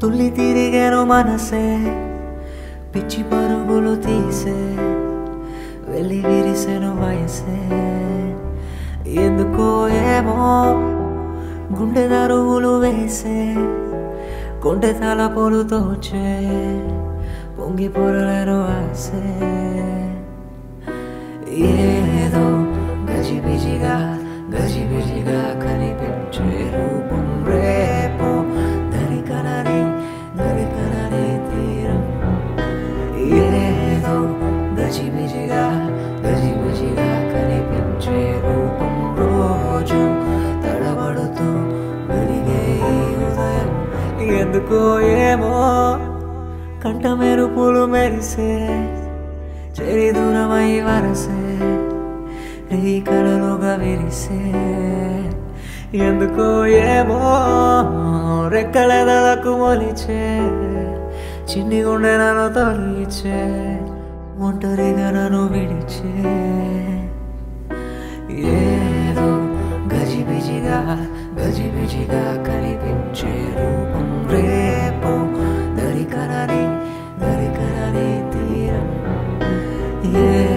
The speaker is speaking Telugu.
తుల్లి తిరిగాను మనసే పిచ్చి పరుగులు తీసే వెళ్ళి విరిసెను వయసే ఎందుకో ఏమో గుండె దరువులు వేసే కొంటె తలపులు తోచే పొంగి పొరలను ఆసే ఏదో గజిబిజిగా గజిబిజిగా కనిపించే రూపం రేపు దరికనని దరికనని తీరం ఏదో గజిబిజిగా గజిబిజిగా కనిపించే రూపం రోజు తడబడుతూ వెలిగే ఈ ఉదయం ఎందుకో ఏమో కంట మెరుపులు మెరిసే చెరి దూరమై వరసే నీ కలలుగా విరిసే ఎందుకో ఏమో రెక్కలెదలకు మొలిచే చిన్ని గుండె నన్ను తొలిచే ఒంటరిగా నన్ను విడిచే ఏదో గజిబిజిగా గజిబిజిగా కనిపించే రూపం రేపు దరికనని దరికనని తీరం ఏ